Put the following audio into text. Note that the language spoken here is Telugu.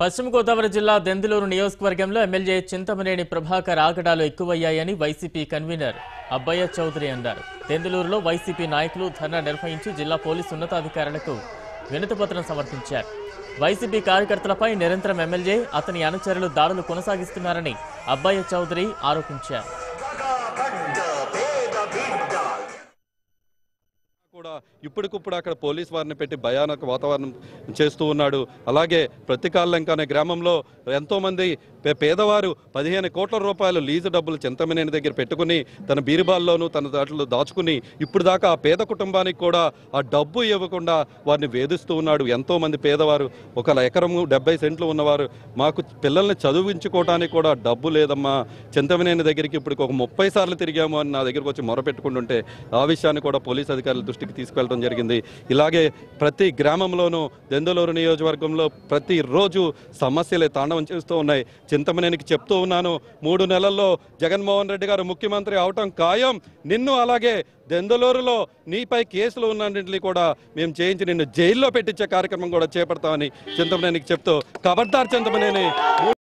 పశ్చిమ గోదావరి జిల్లా దెందులూరు నియోజకవర్గంలో ఎమ్మెల్యే చింతమనేని ప్రభాకర్ ఆగడాలు ఎక్కువయ్యాయని వైసీపీ కన్వీనర్ అబ్బయ్య చౌదరి అన్నారు దెందులూరులో వైసీపీ నాయకులు ధర్నా నిర్వహించి జిల్లా పోలీసు ఉన్నతాధికారులకు వినతిపత్రం సమర్పించారు వైసీపీ కార్యకర్తలపై నిరంతరం ఎమ్మెల్యే అతని అనుచరులు దాడులు కొనసాగిస్తున్నారని అబ్బయ్య చౌదరి ఆరోపించారు కూడా ఇప్పటికిప్పుడు అక్కడ పోలీస్ వారిని పెట్టి భయానక వాతావరణం చేస్తూ ఉన్నాడు అలాగే ప్రతికాలంక అనే గ్రామంలో ఎంతోమంది పే- పేదవారు పదిహేను కోట్ల రూపాయలు లీజు డబ్బులు చింతమనేని దగ్గర పెట్టుకుని తన బీరుబాల్లోనూ తన దాంట్లో దాచుకుని ఇప్పుడు దాకా ఆ పేద కుటుంబానికి కూడా ఆ డబ్బు ఇవ్వకుండా వారిని వేధిస్తూ ఉన్నాడు ఎంతోమంది పేదవారు ఒక ఎకరము డెబ్బై సెంట్లు ఉన్నవారు మాకు పిల్లల్ని చదివించుకోవడానికి కూడా డబ్బు లేదమ్మా చింతమనేని దగ్గరికి ఇప్పుడు ఒక ముప్పై సార్లు తిరిగాము అని నా దగ్గరకు వచ్చి మొరపెట్టుకుంటుంటే ఆ విషయాన్ని కూడా పోలీస్ అధికారుల దృష్టికి తీసుకెళ్ళడం జరిగింది ఇలాగే ప్రతి గ్రామంలోనూ దెందులూరు నియోజకవర్గంలో ప్రతిరోజు సమస్యలే తాండవం చేస్తూ ఉన్నాయి చింతమనేనికి చెప్తూ ఉన్నాను మూడు నెలల్లో జగన్మోహన్ రెడ్డి గారు ముఖ్యమంత్రి అవటం ఖాయం నిన్ను అలాగే దెందులూరులో నీపై కేసులు ఉన్నన్నింటినీ కూడా మేము చేయించి నిన్ను జైల్లో పెట్టించే కార్యక్రమం కూడా చేపడతామని చింతమనేనికి చెప్తూ ఖబర్దార్ చింతమనేని